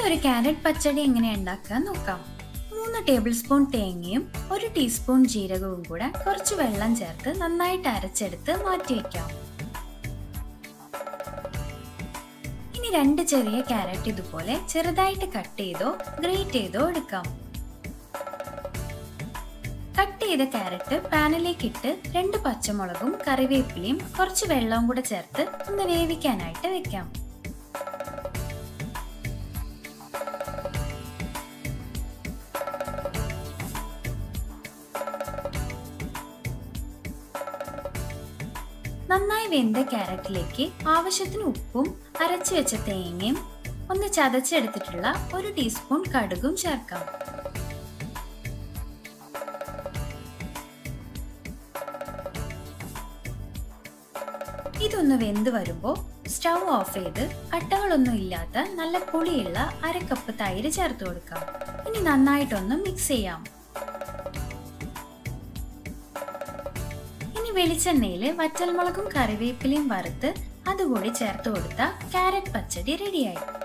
ഒരു ക്യാരറ്റ് പച്ചടി എങ്ങനെ ഉണ്ടാക്കുക നോക്കാം മൂന്ന് ടേബിൾ സ്പൂൺ തേങ്ങയും ഒരു ടീസ്പൂൺ ജീരകവും കൂടെ കുറച്ച് വെള്ളം ചേർത്ത് നന്നായിട്ട് അരച്ചെടുത്ത് മാറ്റി വയ്ക്കാം ഇനി രണ്ട് ചെറിയ ക്യാരറ്റ് ഇതുപോലെ ചെറുതായിട്ട് കട്ട് ചെയ്തോ ഗ്രേറ്റ് ചെയ്തോ എടുക്കാം കട്ട് ചെയ്ത ക്യാരറ്റ് പാനിലേക്ക് ഇട്ട് രണ്ട് പച്ചമുളകും കറിവേപ്പിലയും കുറച്ച് വെള്ളവും കൂടെ ചേർത്ത് ഒന്ന് വേവിക്കാനായിട്ട് വെക്കാം നന്നായി വെന്ത ക്യാരറ്റിലേക്ക് ആവശ്യത്തിന് ഉപ്പും അരച്ചു വെച്ച തേങ്ങയും ഒന്ന് ചതച്ചെടുത്തിട്ടുള്ള ഒരു ടീസ്പൂൺ കടുകും ചേർക്കാം ഇതൊന്ന് വെന്ത് വരുമ്പോൾ സ്റ്റൗ ഓഫ് ചെയ്ത് കട്ടകളൊന്നും ഇല്ലാത്ത നല്ല പുളിയുള്ള അര കപ്പ് തൈര് ചേർത്ത് കൊടുക്കാം ഇനി നന്നായിട്ടൊന്ന് മിക്സ് ചെയ്യാം ഇനി വെളിച്ചെണ്ണയിൽ വറ്റൽമുളകും കറിവേപ്പിലയും വറുത്ത് അതുകൂടി ചേർത്ത് കൊടുത്ത ക്യാരറ്റ് പച്ചടി റെഡിയായി